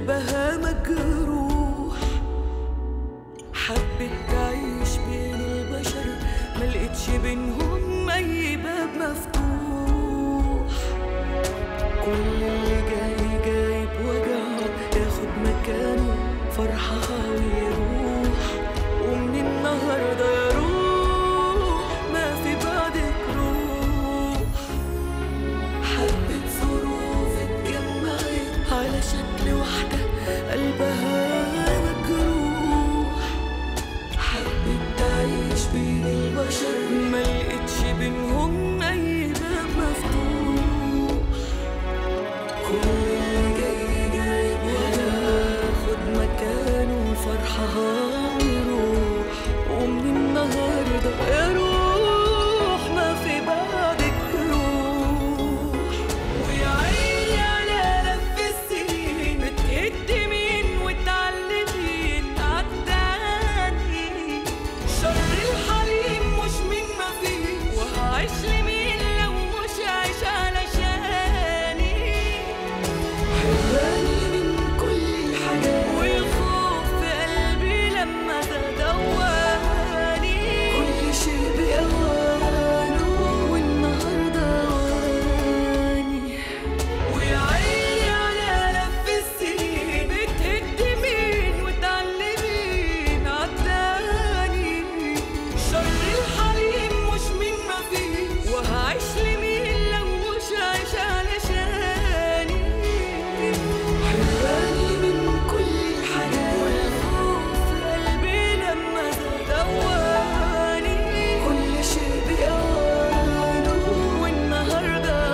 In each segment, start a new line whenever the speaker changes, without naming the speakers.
قلبها مجروح حبت تعيش بين البشر ملقتش بينهم أي باب مفتوح كل اللي جاي جاي بوجعه ياخد مكانه فرحها ويروح ومن النهارده يا روح ما في بعدك روح حبة ظروف اتجمعت على شكل واحدة قلبها مجروح حبت تعيش بين البشر ملقتش بينهم أي باب مفتوح كل اللي جاي جاي ياخد مكانه فرحها ويروح ومن النهارده يا روح ما في بعدك روح ويا عيني على لف السنين بتهد مين وتعلمين عالتاني شر الحليم مش من ما فيه وهعيش لمين لو مش عايش علشاني حراني من كل الحاجات والخوف في قلبي لما تدواني كل شيء بأوانه والنهارده أواني ويا عيني على لف السنين بتهد مين وتعلمين عالتاني شر الحليم مش من ما فيه وهعيش لمين لو مش عايش علشاني حراني من كل الحاجات والخوف في قلبي لما دواني كل شيء بأوانه والنهارده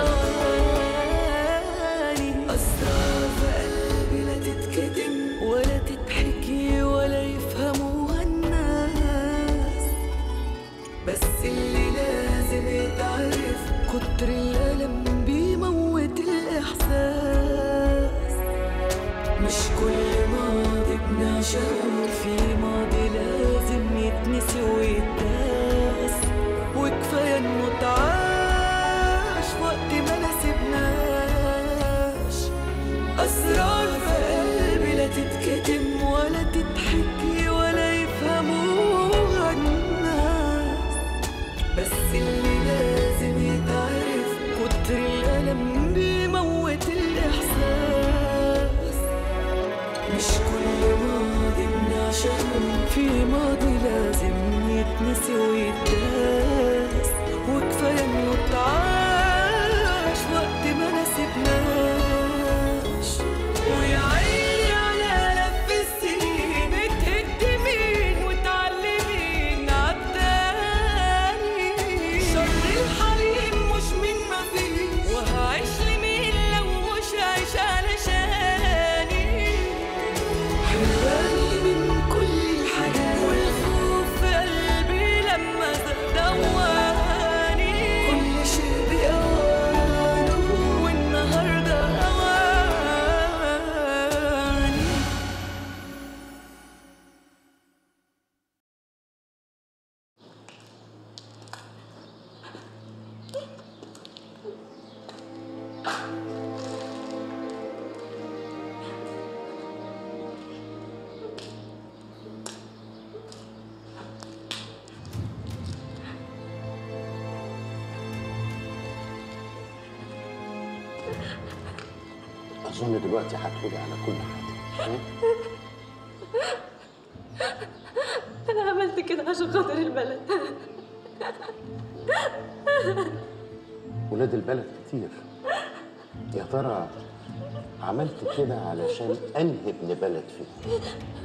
أواني أسرار في قلبي لا تتكتم ولا تتحكي ولا يفهموها الناس بس اللي لازم يتعرف كتر الألم بيموت الإحساس مش كل ماضي بنعشقه في ماضي لازم يتنسي ويتداس وكفاية إنه اتعاش وقت ما نسيبناش أسرار في قلبي لا تتكتم ولا تتحكي ولا يفهموها الناس بس اللي لازم يتعرف كتر الألم بيموت الإحساس مش كل ماضي بنعشقه في ماضي لازم يتنسي ويتداس وكفاية إنه اتعاش وقت ما نسيبناش ويا عيني على لف السنين بتهد مين وتعلمين عالتاني شر الحليم مش من ما فيه وهعيش لمين لو مش عايش علشاني حراني من كل الحاجات والخوف في قلبي لما دواني كل شيء بأوانه والنهارده أواني
اظن دلوقتي هتقولي على كل حاجه ها؟
انا عملت كده عشان خاطر البلد
ولاد البلد كتير يا ترى عملت كده علشان انهي ابن بلد فيهم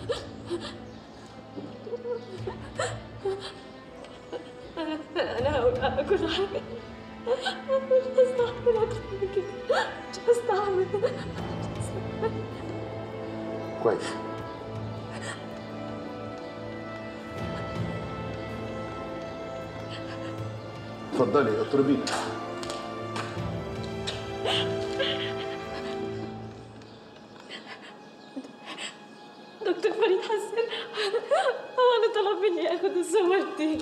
انا هقول على كل حاجه مش هستحمل اكتر من كده مش هستحمل
كويس اتفضلي اطربي
دكتور فريد حسن هو اللي طلب مني اخد الصور دي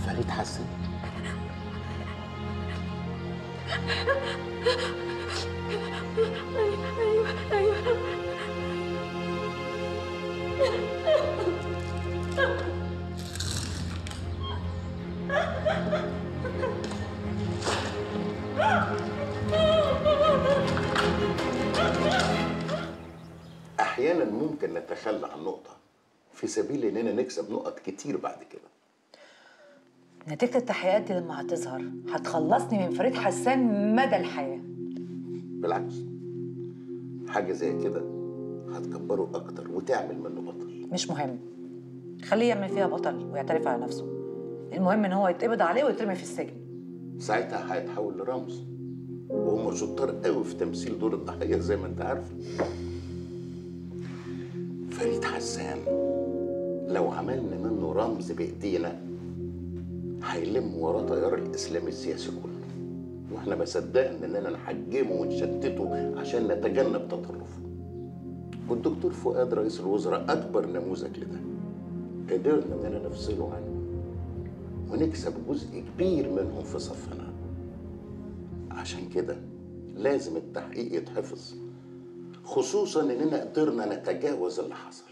فريد حسن
ايوه ايوه
احيانا ممكن نتخلى عن نقطه في سبيل اننا نكسب نقط كتير بعد كده
نتيجة التحقيقات دي لما هتظهر هتخلصني من فريد حسان مدى الحياة
بالعكس حاجه زي كده هتكبره اكتر وتعمل منه بطل
مش مهم خليه يعمل فيها بطل ويعترف على نفسه المهم ان هو يتقبض عليه ويترمي في السجن
ساعتها هيتحول لرمز وهم شطار قوي في تمثيل دور الضحيه زي ما انت عارف فريد حسان لو عملنا منه رمز بايدينا هيلم وراه تيار الاسلام السياسي كله واحنا ما صدقنا اننا نحجمه ونشتته عشان نتجنب تطرفه والدكتور فؤاد رئيس الوزراء اكبر نموذج لده قدرنا اننا نفصله عنه ونكسب جزء كبير منهم في صفنا عشان كده لازم التحقيق يتحفظ خصوصا اننا قدرنا نتجاوز اللي حصل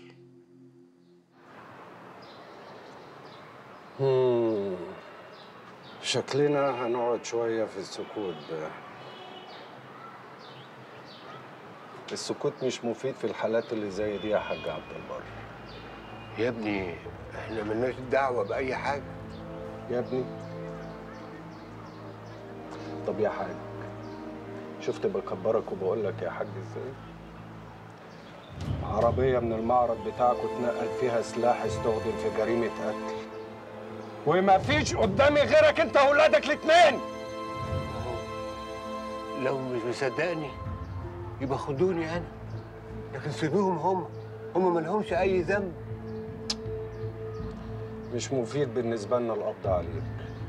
مم. شكلنا هنقعد شوية في السكوت ده السكوت مش مفيد في الحالات اللي زي دي يا حاج عبد البر
يا ابني احنا ملناش دعوه باي حاجه
يا ابني طب يا حاج شفت بكبرك وبقول لك يا حاج ازاي عربية من المعرض بتاعكم اتنقل فيها سلاح استخدم في جريمة قتل وما فيش قدامي غيرك انت واولادك الاتنين
لو مش مصدقني يبقى خدوني انا لكن سيبوهم هم هم مالهمش اي ذنب
مش مفيد بالنسبة لنا القبض عليك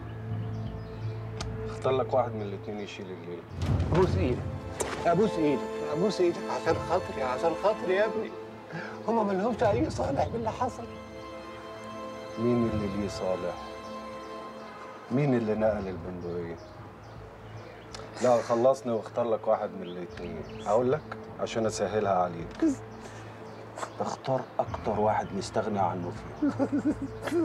اختار لك واحد من الاتنين يشيل الليل
ابوس ايدك ابوس ايدك ابوس ايدك عشان خاطري عشان خاطري يا ابني هم مالهمش اي صالح باللي حصل
مين اللي ليه صالح مين اللي نقل البندقية لا خلصني واختار لك واحد من الاتنين هقول لك عشان اسهلها عليك اختار اكتر واحد مستغني عنه فيهم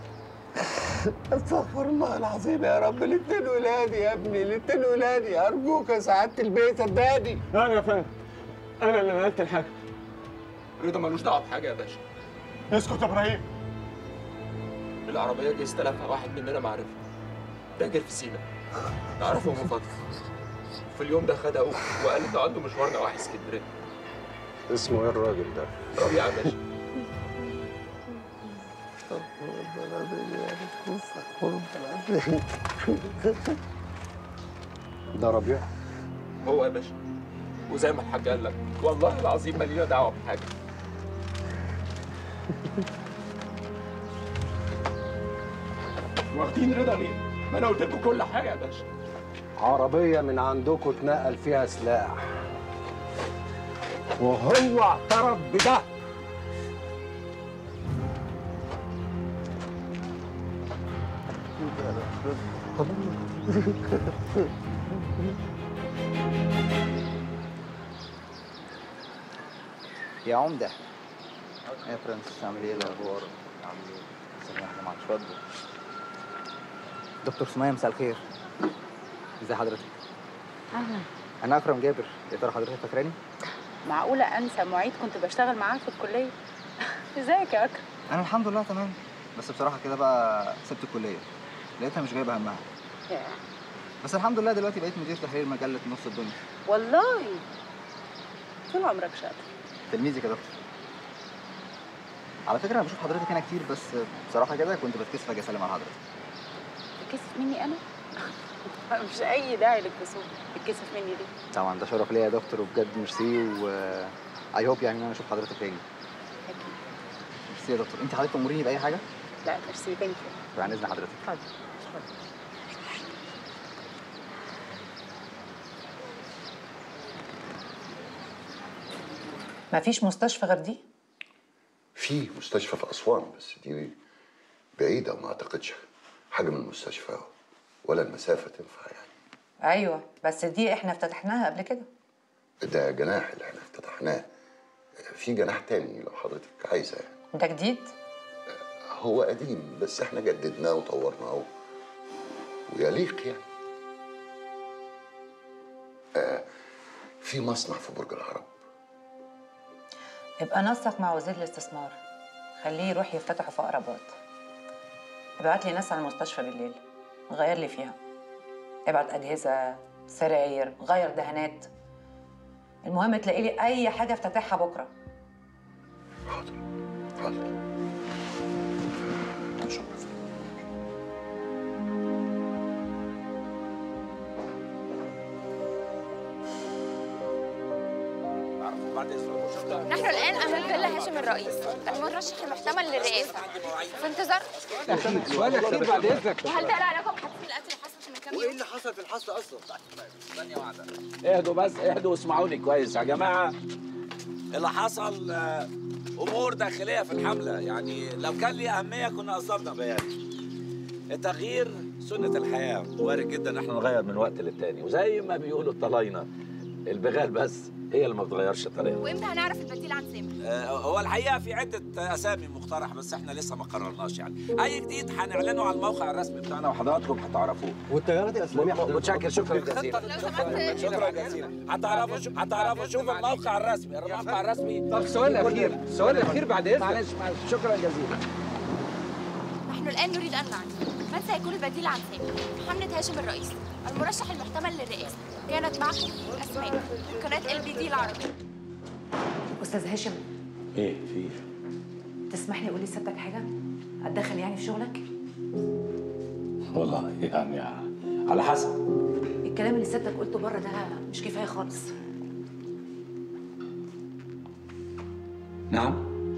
استغفر الله العظيم يا رب الاتنين ولادي يا ابني الاتنين ولادي ارجوك يا سعاده البيت صدقني
لا يا فندم انا اللي نقلت الحاجه رضا ملوش دعوه بحاجه يا باشا
اسكت يا ابراهيم
العربيه دي استلفها واحد مننا معرفه تاجر في سينا نعرفه من فتره في اليوم ده خدها وقال انه عنده مشوار نواحي اسكندريه
اسمه ايه الراجل ده
ربيع يا باشا
ده ربيع
هو يا باشا وزي ما الحاج قال لك والله العظيم ما لينا دعوه بحاجه واخدين رضا ليه؟ ما انا قلت لكم كل حاجه يا باشا
عربية من عندكم اتنقل فيها سلاح وهو اعترف بده
يا عمدة يا فرانسيس عامل ايه الاخبار؟ عامل ايه؟ ثانية واحدة معاك اتفضل دكتور سمية مساء الخير ازي حضرتك؟
أهلا
انا اكرم جابر يا ترى حضرتك فاكراني؟
معقولة أنسى معيد كنت بشتغل معاه في الكلية ازيك يا أكرم
انا الحمد لله تمام بس بصراحة كده بقى سبت الكلية لقيتها مش جايبة همها
يا.
بس الحمد لله دلوقتي بقيت مدير تحرير مجلة نص الدنيا
والله طول عمرك شاطر
تلميذك يا دكتور على فكرة انا بشوف حضرتك هنا كتير بس بصراحة كده كنت بتكسف اجي اسلم على حضرتك
بتكسف مني أنا مش أي داعي للكسوف بتكسف مني ليه
طبعا ده شرف ليا يا دكتور وبجد ميرسي و اي هوب يعني ان انا اشوف حضرتك تاني
أكيد
ميرسي يا دكتور انت حضرتك تأمريني بأي حاجة؟
لا ميرسي ثانك يو
بعد اذن حضرتك
اتفضل اتفضل
ما فيش مستشفى غير دي
في مستشفى في أسوان بس دي بعيدة وما أعتقدش
حجم المستشفى ولا المسافه تنفع يعني
ايوه بس دي احنا افتتحناها قبل كده
ده جناح اللي احنا افتتحناه في جناح تاني لو حضرتك عايزه يعني
ده جديد
هو قديم بس احنا جددناه وطورناه ويليق يعني آه في مصنع في برج العرب
يبقى نسق مع وزير الاستثمار خليه يروح يفتتحه في اقرب وقت ابعت لي ناس على المستشفى بالليل غير لي فيها ابعت اجهزه سراير غير دهانات المهم تلاقي لي اي حاجه افتتحها بكره
حاضر حاضر شكرا
نحن الآن أمام فيلا هاشم الرئيس المرشح المحتمل للرئاسة في انتظار
سؤال اخير بعد اذنك
وهل ده له علاقة بحادثة القتل اللي حصلت من كام يوم؟
حصل في الحصه اصلا ثانيه واحده
اهدوا بس اهدوا واسمعوني كويس يا جماعه اللي حصل آه، امور داخليه في الحمله يعني لو كان ليه اهميه كنا اصدرنا بيان التغيير سنه الحياه وارد جدا ان احنا نغير من وقت للتاني وزي ما بيقولوا الطلاينه البغال بس هي اللي ما بتغيرش طريقها
وإمتى هنعرف البديل عن سامح؟
آه، هو الحقيقه في عده اسامي مقترحه بس احنا لسه ما قررناش يعني اي جديد هنعلنه على الموقع الرسمي بتاعنا وحضراتكم هتعرفوه
والتيارات الاسلاميه
متشكر شكرا جزيلا
لو سمحت
شكرا جزيلا هتعرفوا شو هتعرفوا شوفوا الموقع الرسمي الموقع الرسمي
طب سؤال اخير سؤال اخير بعد اذنك
معلش معلش شكرا جزيلا
نحن الآن نريد أن نعرف من سيكون البديل عن سامح في حملة هاشم الرئيس المرشح المحتمل للرئاسة كانت معكم أسماء من قناة ال بي دي العربي
استاذ هاشم
ايه في
تسمح لي اقول لسيادتك حاجه اتدخل يعني في شغلك
والله يعني على حسب
الكلام اللي سيادتك قلته بره ده مش كفايه خالص
نعم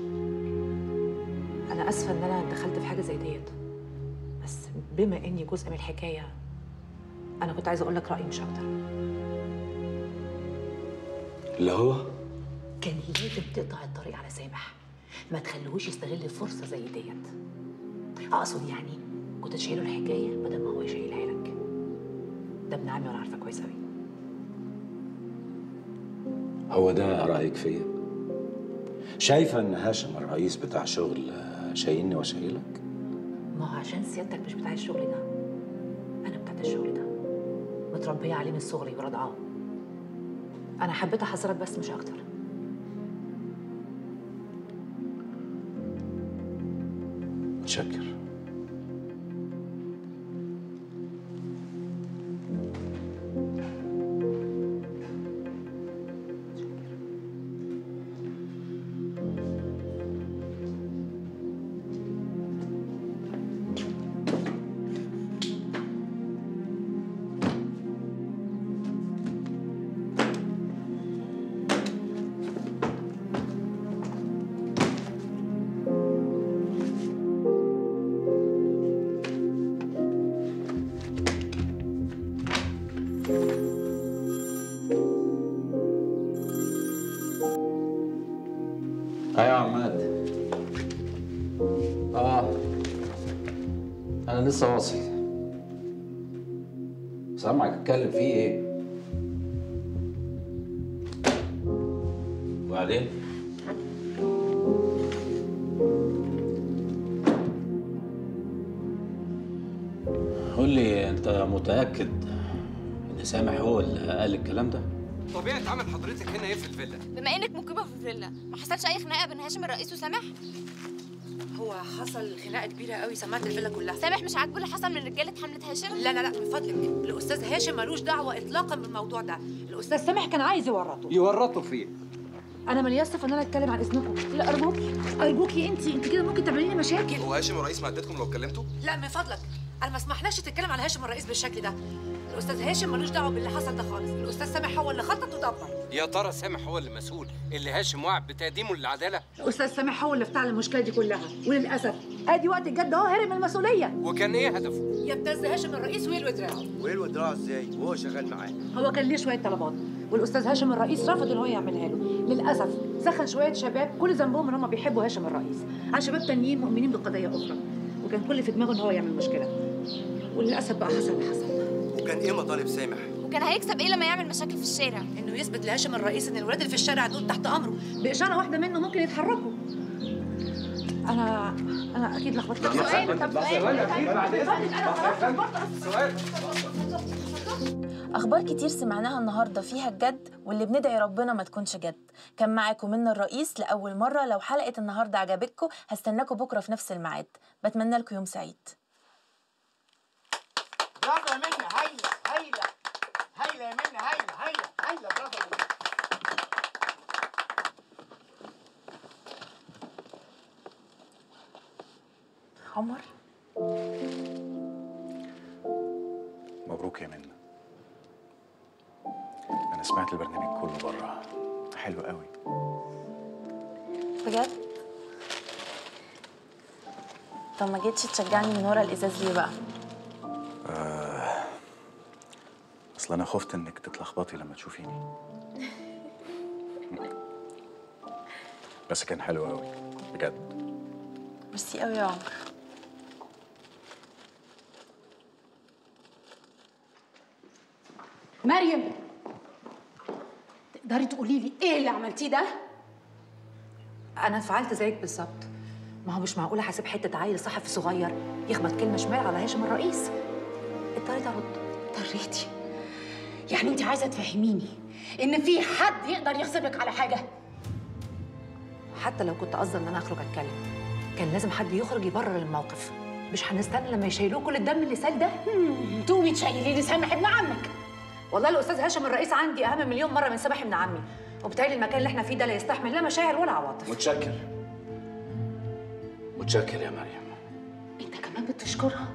انا اسفه ان انا دخلت في حاجه زي ديت بس بما اني جزء من الحكايه انا كنت عايزه اقول لك رايي مش اكتر
اللي هو
كان لازم تقطع الطريق على سامح ما تخليهوش يستغل فرصه زي ديت اقصد يعني كنت تشيله الحكايه بدل ما هو يشيلها لك ده ابن عمي وانا عارفه كويس قوي
هو ده رايك فيا شايفه ان هاشم الرئيس بتاع شغل آه، شايلني وشايلك
ما هو عشان سيادتك مش بتاع الشغل ده انا بتاعت الشغل ده متربيه عليه من صغري ورضعاه انا حبيت احذرك بس مش اكتر
متشكر ايوه يا عماد اه انا لسه واصل سامعك اتكلم فيه ايه وبعدين قول لي انت متاكد ان سامح هو اللي قال الكلام ده
طبيعه عمل حضرتك هنا ايه في الفيلا
بما إنك مقيمة في الفيلا ما حصلش أي خناقة بين هاشم الرئيس وسامح؟
هو حصل خناقه كبيره قوي سمعت الفيلا كلها
سامح مش عاجبه اللي حصل من رجالة حملة هاشم؟
لا لا لا من فضلك الاستاذ هاشم ملوش دعوه اطلاقا بالموضوع ده الاستاذ سامح كان عايز يورطه
يورطوا فيه
انا ملياسف ان انا اتكلم عن اذنكم لا ارجوكي ارجوكي انت انت كده ممكن تعملي لي مشاكل
هو هاشم الرئيس ما اديتكم لو اتكلمتوا
لا من فضلك انا ما اسمحلكش تتكلم على هاشم الرئيس بالشكل ده الاستاذ هاشم ملوش دعوه باللي حصل ده خالص الاستاذ سامح هو اللي خطط ودبر
يا ترى سامح هو اللي مسؤول اللي هاشم وعد بتقديمه للعداله
الاستاذ سامح هو اللي افتعل المشكله دي كلها وللاسف ادي وقت الجد اهو هرب من المسؤوليه
وكان ايه هدفه
يبتز هاشم الرئيس ويلوي دراعه
ويلوي دراعه ازاي وهو شغال معاه
هو كان ليه شويه طلبات والاستاذ هاشم الرئيس رفض ان هو يعملها له للاسف سخن شويه شباب كل ذنبهم ان هم بيحبوا هاشم الرئيس عن شباب تانيين مؤمنين بقضيه اخرى وكان كل في دماغه ان هو يعمل مشكله وللاسف بقى حصل اللي حصل
وكان ايه مطالب سامح؟
وكان هيكسب ايه لما يعمل مشاكل في الشارع
انه يثبت لهاشم الرئيس ان الولاد اللي في الشارع دول تحت امره باشاره واحده منه ممكن يتحركوا انا انا اكيد لخبطت
سؤال، طب سؤال.
أخبار كتير سمعناها النهاردة فيها الجد واللي بندعي ربنا ما تكونش جد كان معاكم من الرئيس لأول مرة لو حلقة النهاردة عجبتكم هستناكم بكرة في نفس الميعاد بتمنى لكم يوم سعيد
برافو يا منى هايله هايله هايله يا منى هايله هايله هايله برافو يا منى
عمر
مبروك يا منى انا سمعت البرنامج كله بره حلو قوي
بجد طب ما جيتش تشجعني من ورا الإزاز ليه بقى
آه اصل انا خفت انك تتلخبطي لما تشوفيني بس كان حلو قوي بجد
ميرسي قوي يا عمر
مريم تقدري تقولي لي ايه اللي عملتيه ده؟
انا فعلت زيك بالظبط ما هو مش معقوله هسيب حته عيل صحفي صغير يخبط كلمه شمال على هاشم الرئيس اضطريت ارد
اضطريتي يعني انت عايزه تفهميني ان في حد يقدر يغصبك على حاجه
حتى لو كنت قصدي ان انا اخرج اتكلم كان لازم حد يخرج يبرر الموقف مش هنستنى لما يشيلوه كل الدم اللي سال ده
تقومي تشيلي لي سامح ابن عمك
والله الاستاذ هاشم الرئيس عندي اهم مليون مره من سامح ابن عمي وبالتالي المكان اللي احنا فيه ده لا يستحمل لا مشاعر ولا عواطف
متشكر متشكر يا مريم
انت كمان بتشكرها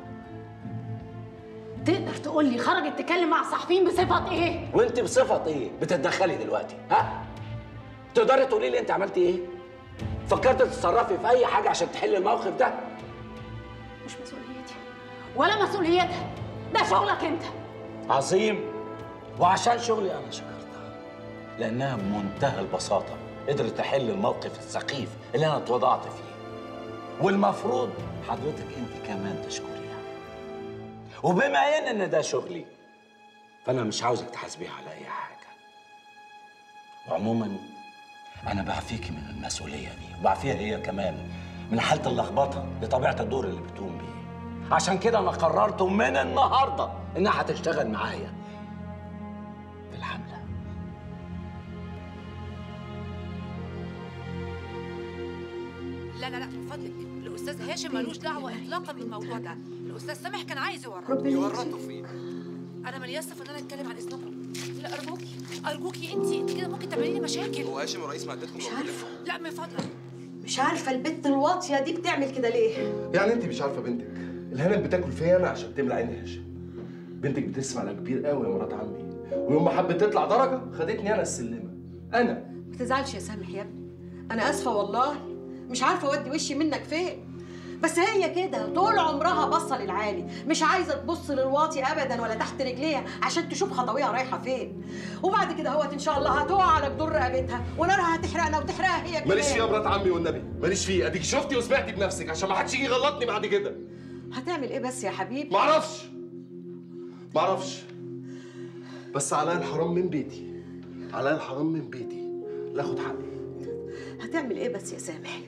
تقدر تقول لي خرجت تكلم مع الصحفيين بصفه ايه
وانت بصفة ايه بتتدخلي دلوقتي ها تقدري تقولي لي انت عملتي ايه فكرت تتصرفي في اي حاجه عشان تحلي الموقف ده
مش مسؤوليتي ولا مسؤوليتها ده شغلك انت
عظيم وعشان شغلي انا شكرتها لانها بمنتهى البساطه قدرت تحل الموقف السخيف اللي انا اتوضعت فيه والمفروض حضرتك انت كمان تشكريها وبما ان ان ده شغلي فانا مش عاوزك تحاسبيها على اي حاجه وعموما انا بعفيكي من المسؤوليه دي وبعفيها هي كمان من حاله اللخبطه لطبيعه الدور اللي بتقوم بيه عشان كده انا قررت من النهارده انها هتشتغل معايا في الحمله
لا لا لا من فضلك الاستاذ هاشم ملوش دعوه اطلاقا بالموضوع ده الاستاذ سامح كان عايز يورطه
ربنا
يورطوا فين؟
انا ملياسه ان انا اتكلم عن اذنكم لا ارجوكي ارجوكي انت انت كده ممكن تعملي لي مشاكل
هو هاشم الرئيس ما ادتكم مش عارفه
لا من فضلك
مش عارفه البت الواطيه دي بتعمل كده ليه
يعني انت مش عارفه بنتك الهانم بتاكل فيا انا عشان تملى عين هاشم بنتك بتسمع على كبير قوي يا مرات عمي ويوم ما حبت تطلع درجه خدتني انا السلمه انا
ما تزعلش يا سامح يا ابني انا اسفه والله مش عارفه اودي وشي منك فين بس هي كده طول عمرها باصه للعالي مش عايزه تبص للواطي ابدا ولا تحت رجليها عشان تشوف خطويها رايحه فين وبعد كده هوت ان شاء الله هتقع على جدور رقبتها ونارها هتحرقنا وتحرقها هي كمان
ماليش فيه يا مرات عمي والنبي ماليش فيه اديك شفتي وسمعتي بنفسك عشان ما حدش يجي يغلطني بعد كده
هتعمل ايه بس يا حبيبي
معرفش معرفش بس عليا الحرام من بيتي عليا الحرام من بيتي لا اخد حقي
هتعمل ايه بس يا سامح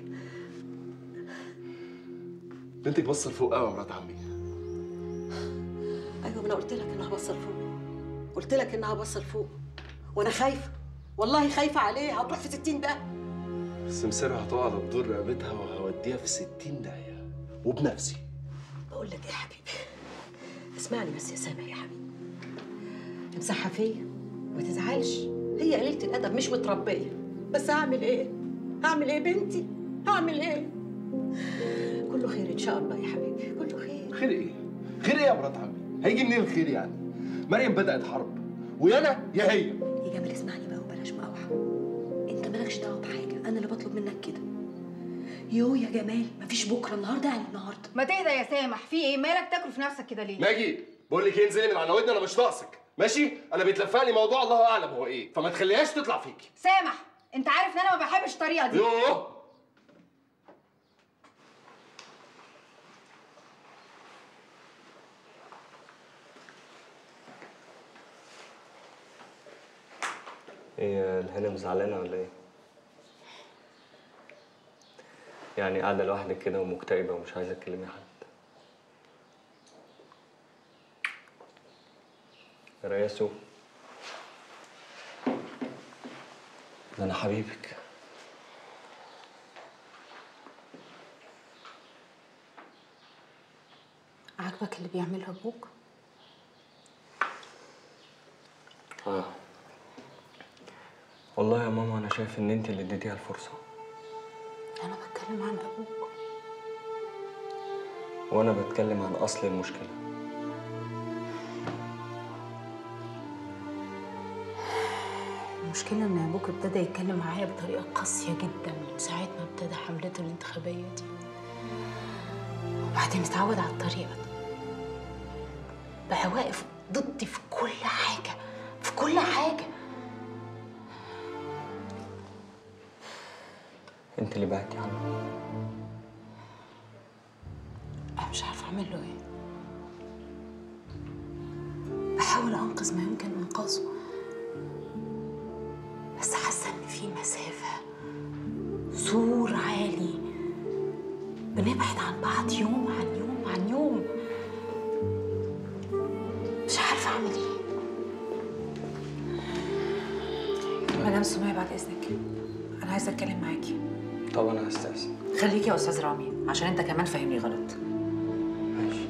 بنتك بص لفوق قوي يا مرات عمي
ايوه ما انا قلت لك انها باصه لفوق قلت لك انها باصه لفوق وانا خايفه والله خايفه عليها هتروح في 60 ده
بس مسيرها هتقع على جدور رقبتها وهوديها في 60 داهيه وبنفسي
بقول لك ايه يا حبيبي اسمعني بس يا سامح يا حبيبي امسحها فيا ما تزعلش هي قليله الادب مش متربيه بس هعمل ايه هعمل ايه بنتي هعمل ايه كله خير ان شاء الله يا حبيبي كله خير
خير ايه خير ايه يا مرات عمي هيجي منين الخير يعني مريم بدات حرب ويا انا يا هي
يا جمال اسمعني بقى وبلاش مقاوحه انت مالكش دعوه بحاجه انا اللي بطلب منك كده يو يا جمال مفيش بكره النهارده يعني النهارده
ما تهدى يا سامح في ايه مالك تاكل في نفسك كده ليه
ماجي بقول لك ايه انزلي من على ودني انا مش ناقصك ماشي انا بيتلفق لي موضوع الله اعلم هو ايه فما تخليهاش تطلع فيكي
سامح انت عارف ان انا ما بحبش الطريقه دي
يوه
هي الهانم زعلانة ولا ايه؟ يعني قاعدة لوحدك كده ومكتئبة ومش عايزة تكلمي حد رياسو ده أنا حبيبك
عاجبك اللي بيعمله ابوك
اه والله يا ماما أنا شايف إن أنت اللي اديتيها الفرصة
انا بتكلم عن ابوك
وأنا بتكلم عن أصل المشكلة
المشكله ان ابوك ابتدى يتكلم معايا بطريقه قاسيه جدا من ساعه ما ابتدى حملته الانتخابيه دي وبعدين اتعود على الطريقه دي بقى واقف ضدي في كل حاجه في كل حاجه
أنت اللي بعدتي عنه
انا مش عارفه اعمل له ايه بحاول انقذ ما يمكن انقاذه بس حاسه ان في مسافه سور عالي بنبعد عن بعض يوم عن يوم عن يوم مش عارفه اعمل ايه
مدام سمية بعد اذنك انا عايزه اتكلم معاكي
طب أنا هستأذن
خليكي يا استاذ رامي عشان انت كمان فاهمني غلط
ماشي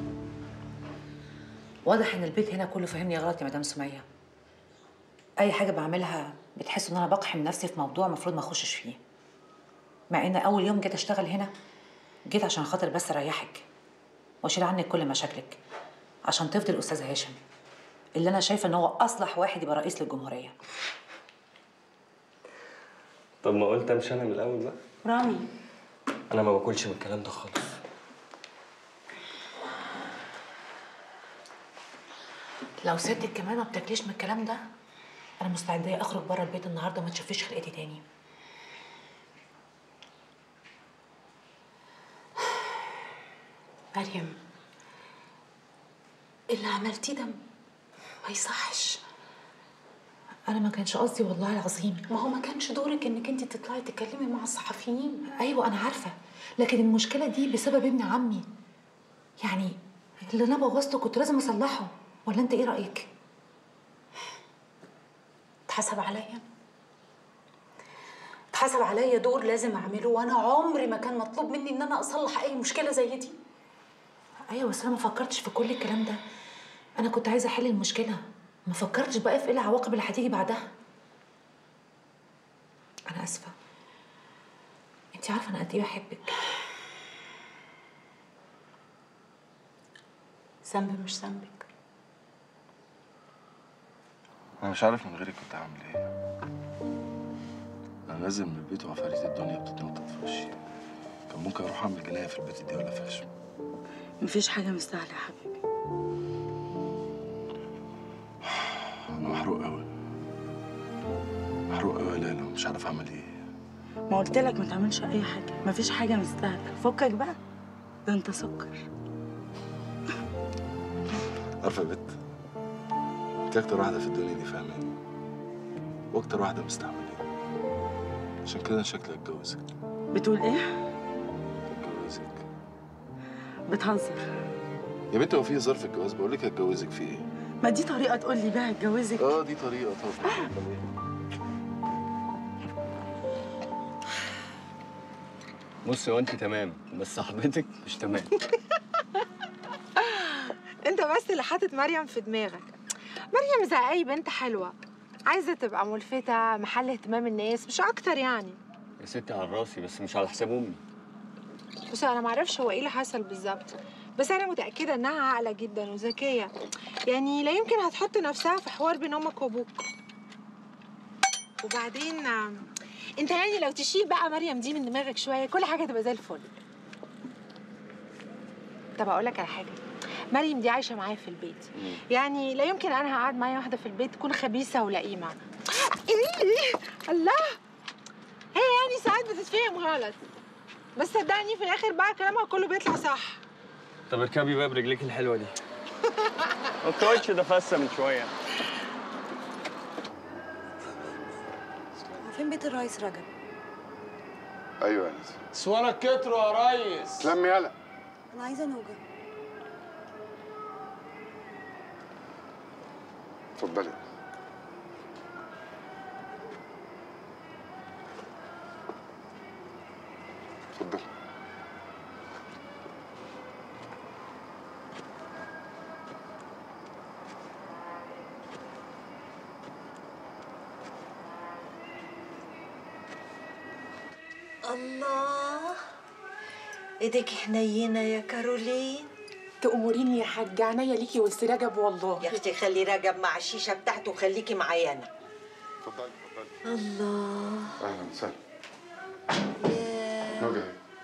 واضح ان البيت هنا كله فاهمني غلط يا مدام سمية اي حاجه بعملها بتحس ان انا بقحم نفسي في موضوع المفروض ما اخشش فيه مع ان اول يوم جيت اشتغل هنا جيت عشان خاطر بس اريحك واشيل عنك كل مشاكلك عشان تفضل الاستاذ هاشم اللي انا شايفه ان هو اصلح واحد يبقى رئيس للجمهوريه
طب ما قلت أمشي أنا من الأول بقى
رامي
أنا ما باكلش من الكلام ده خالص
لو سيادتك كمان ما بتاكليش من الكلام ده انا مستعده اخرج بره البيت النهارده وما تشوفيش خلقتي تاني
مريم اللي عملتيه ده ما يصحش
انا ما كانش قصدي والله العظيم
ما هو ما كانش دورك انك انت تطلعي تتكلمي مع الصحفيين
ايوه انا عارفه لكن المشكله دي بسبب ابن عمي يعني اللي انا بوظته كنت لازم اصلحه ولا انت ايه رايك
اتحسب عليا اتحسب عليا دور لازم اعمله وانا عمري ما كان مطلوب مني ان انا اصلح اي مشكله زي دي
ايوه بس انا ما فكرتش في كل الكلام ده انا كنت عايزه احل المشكله ما فكرتش بقى في ايه العواقب اللي هتيجي بعدها انا اسفه انت عارفه انا قد ايه بحبك
ذنب مش ذنبك
أنا مش عارف من غيرك كنت هعمل إيه أنا نازل من البيت وعفاريت الدنيا بتتنطط في وشي كان ممكن أروح أعمل جناية في البيت دي ولا فاشل
مفيش حاجه مستاهله يا حبيبي
أنا محروق أوي محروق أوي يا ليلى مش عارف أعمل إيه
ما قلت لك ما تعملش اي حاجه مفيش حاجه مستاهله فكك بقى ده انت سكر
عارفة يا بت أنت أكتر واحدة في الدنيا دي فاهماني وأكتر واحدة مستحملاني عشان كده أنا شكلي أتجوزك
بتقول ايه
أتجوزك
بتهزر
يا بنت هو في هزار في الجواز بقول لك أتجوزك في إيه؟
ما دي طريقه تقول لي بيها اتجوزك
اه دي طريقة طبعا أمال إيه؟
بص هو أنت تمام بس صاحبتك مش تمام
انت بس اللي حاطط مريم في دماغك مريم زي اي بنت حلوه عايزه تبقى ملفته محل اهتمام الناس مش اكتر يعني
يا ستي على راسي بس مش على حساب أمي
بص انا معرفش هو ايه اللي حصل بالظبط بس انا متاكده انها عاقله جدا وذكيه يعني لا يمكن هتحط نفسها في حوار بين امك وابوك وبعدين آم، انت يعني لو تشيل بقى مريم دي من دماغك شويه كل حاجه تبقى زي الفل طب اقول لك على حاجه مريم دي عايشه معايا في البيت يعني لا يمكن انا هقعد معايا واحده في البيت تكون خبيثه ولئيمه إيه؟ الله هي يعني ساعات بتتفهم غلط بس صدقني في الاخر بقى كلامها كله بيطلع صح
طب اركبي بقى برجليك الحلوة دي الكاوتش ده فسه من شوية
فين بيت الرئيس رجب
ايوه يا نسا
سوارك كتروا يا ريس
لم يلا
انا عايزه نوجه
اتفضلي اتفضلي
الله ايدك حنينه يا كارولين
تأمريني يا حاجة عينيا ليكي وسط رجب والله
يا اختي خلي رجب مع الشيشه بتاعته وخليكي معايا انا
اتفضلي اتفضلي
الله
اهلا وسهلا نوجه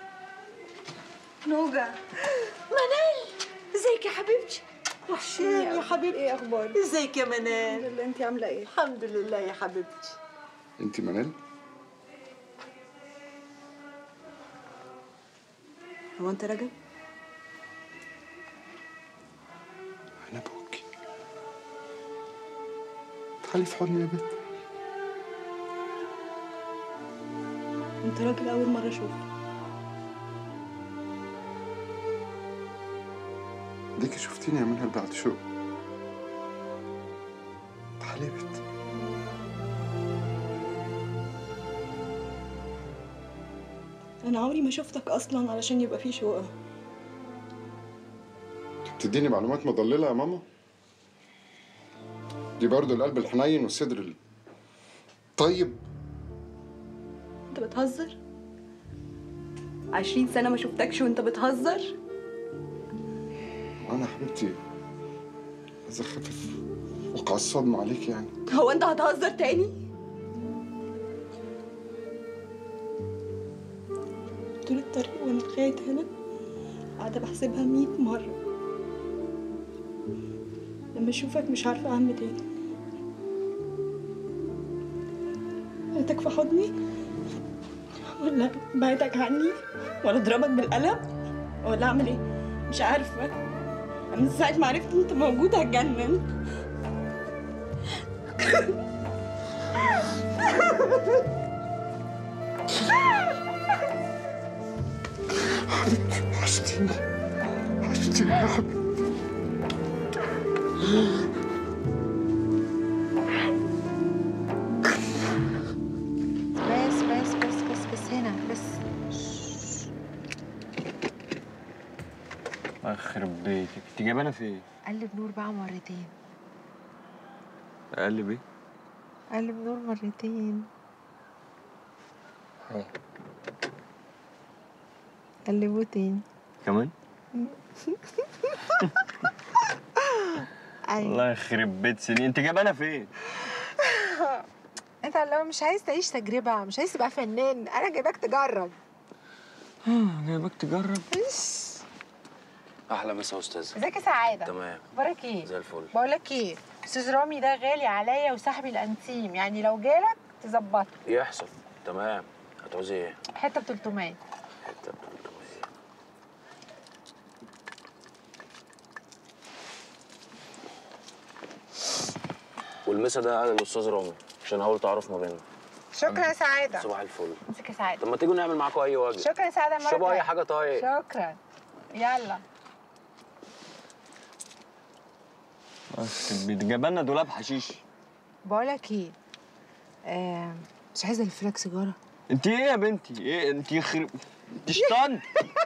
نوجا منال ازيك يا حبيبتي وحشاني يا حبيبتي ايه اخبارك ازيك يا منال الحمد لله انت عامله ايه الحمد لله يا حبيبتي
انت منال
هو انت رجب
انا ابوكي تعالي في حضني يا بنت
انت راجل اول مره اشوفه
ديكي شفتيني يا منال بعد شو تعالي يا بنت
انا عمري ما شفتك اصلا علشان يبقى فيه شقه
بتديني معلومات مضللة يا ماما دي برضو القلب الحنين والصدر ال- طيب
انت بتهزر عشرين سنه ما شفتكش وانت بتهزر
انا حبيبتي عايز اخفف وقع الصدمة عليك يعني
هو انت هتهزر تاني طول الطريق وانا لغايه هنا قاعده بحسبها مية مره لما اشوفك مش عارفه اعمل ايه اخدك في حضني ولا بعدك عني ولا اضربك بالقلم ولا اعمل ايه مش عارفه أنا من ساعه ما عرفت انت موجود هتجنن
حبيبتي وحشتيني وحشتيني يا حبيبتي
بس بس بس بس بس هنا بس
يخرب بيتك انت جايبانا في ايه؟
قلب نور بقى مرتين
اقلب ايه؟
قلب نور مرتين
اه
قلبه تاني
كمان؟
ايوه
الله يخرب بيت سنين انت جايبانا في ايه؟
انت لو مش عايز تعيش تجربه مش عايز تبقى فنان انا جايباك تجرب
جايبك تجرب
احلى مسا يا استاذ
ازيك يا سعاده
تمام
اخبارك ايه
زي الفل
بقول لك ايه استاذ رامي ده غالي عليا وصاحبي الانتيم يعني لو جالك تظبطه
يحصل تمام هتعوزي ايه
حته ب 300
حته ب 300 والمسا ده قال الاستاذ رامي عشان اول تعرف ما بيننا
شكرا يا سعاده
صباح الفل
ازيك يا سعاده
طب ما تيجوا نعمل معاكم اي واجب
شكرا يا سعاده مرة
اشربوا اي
تانية.
حاجه طيب
شكرا يلا
يخرب بيتك جايبانا دولاب حشيش
بقول لك ايه آه مش عايزه الف لك سيجاره
انت ايه يا بنتي؟ ايه انت يخرب انت شطان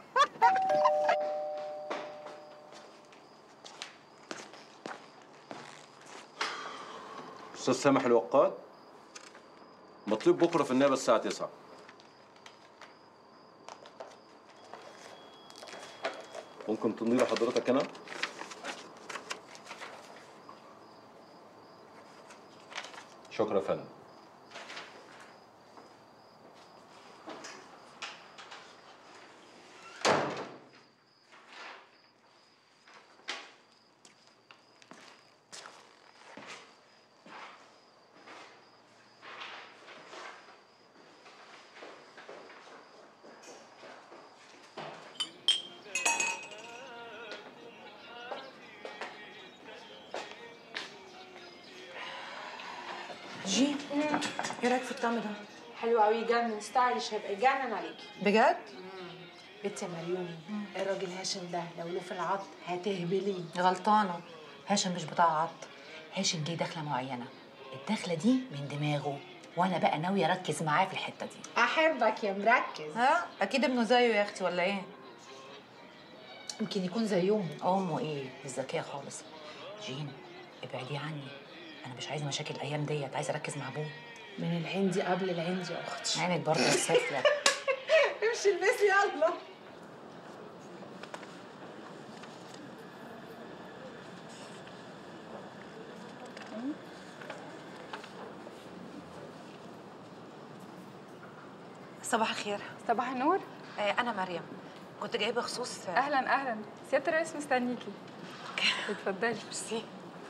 استاذ سامح الوقاد مطلوب بكره في النيابه الساعه 9 ممكن تمضي لي حضرتك هنا شكرا يا فندم
جي ايه رايك في الطعم ده؟
حلو قوي يجنن ستايلش هيبقى يجنن عليكي
بجد؟
بنتي يا مريومي الراجل هاشم ده لو له في العط هتهبليه
غلطانه هاشم مش بتاع عط هاشم ليه دخله معينه الدخله دي من دماغه وانا بقى ناويه اركز معاه في الحته دي
احبك يا مركز
ها اكيد ابنه زيه يا اختي ولا ايه
يمكن يكون زيهم
امه ايه مش ذكيه خالص جين ابعدي عني انا مش عايزه مشاكل الايام ديت عايزه اركز مع ابوه
من العندي قبل العندي يا اختي
عينك برضه يا سافله
امشي البسي يلا
صباح الخير
صباح النور
آه انا مريم كنت جايبه خصوص
اهلا اهلا سياده الرئيس مستنيكي اتفضلي
ميرسي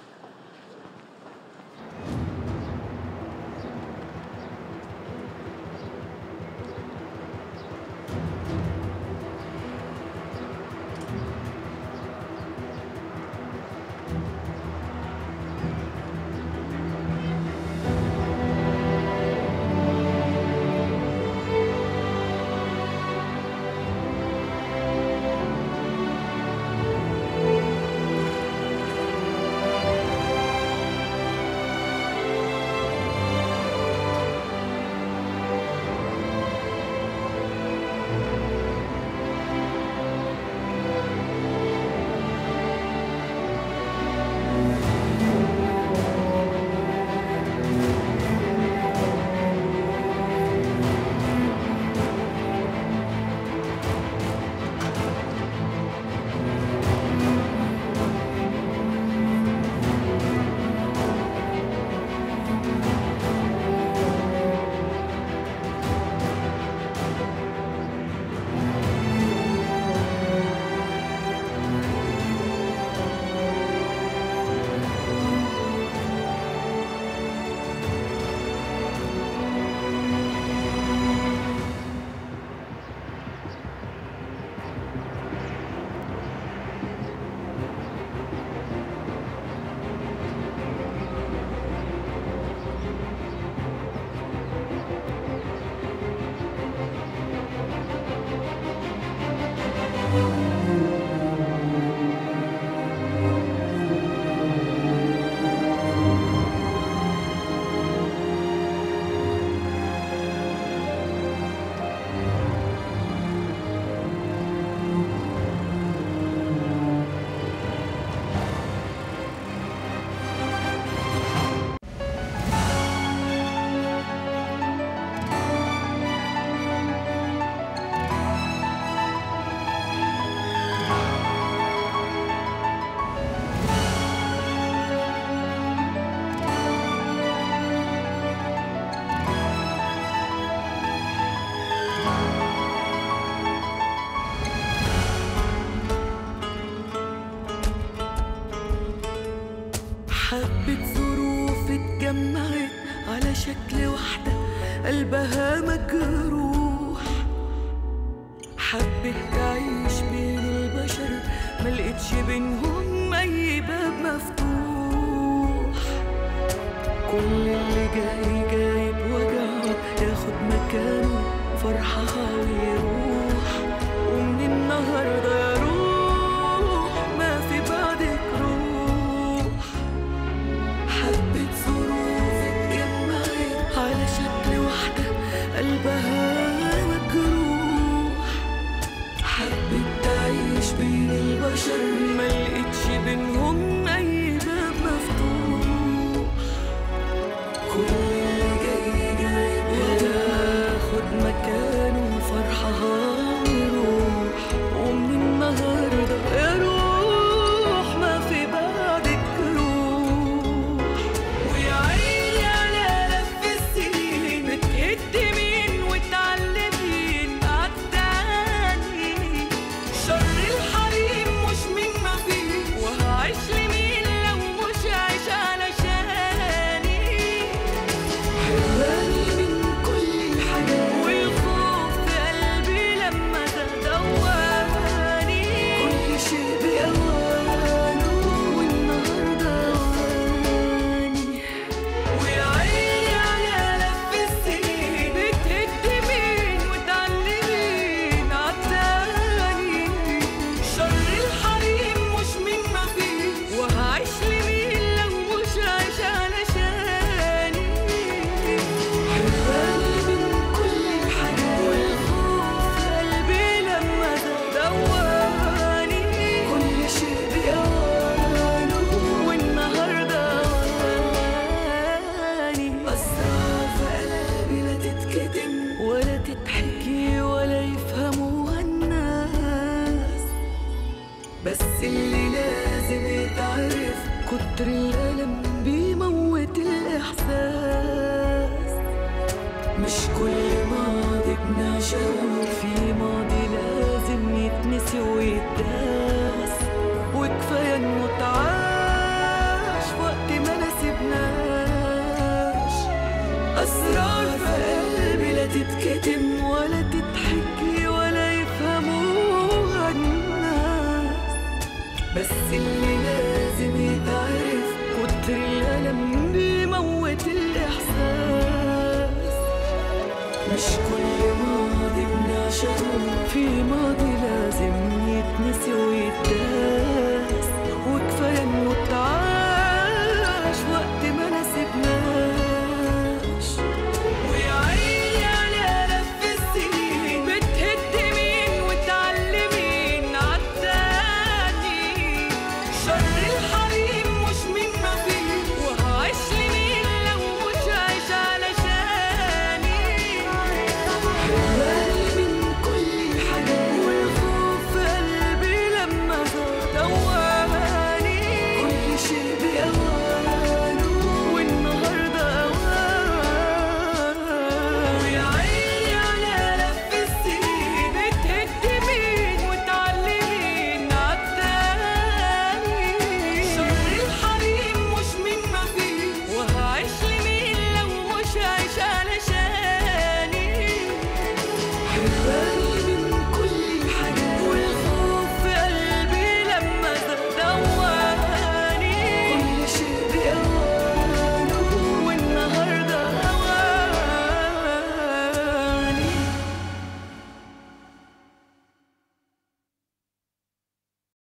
حبة ظروف اتجمعت على شكل واحدة قلبها مجروح حبت تعيش بين البشر ملقتش بينهم أي باب مفتوح كل اللي جاي جاي بوجعه ياخد مكانه فرحها ويروح ومن النهارده يا روح ما في بعدك روح حبة ظروف اتجمعت على شكل واحدة قلبها مجروح حبت تعيش بين البشر ملقتش بينهم أي باب مفتوح كل اللي جاي جاي ياخد مكانه فرحها كتر الألم بيموت الإحساس مش كل ماضي بنعشقه في ماضي لازم يتنسي ويتداس وكفاية إنه اتعاش وقت ما نسيبناش أسرار في قلبي لا تتكتم ولا تتحكي ولا يفهموها الناس بس اللي لازم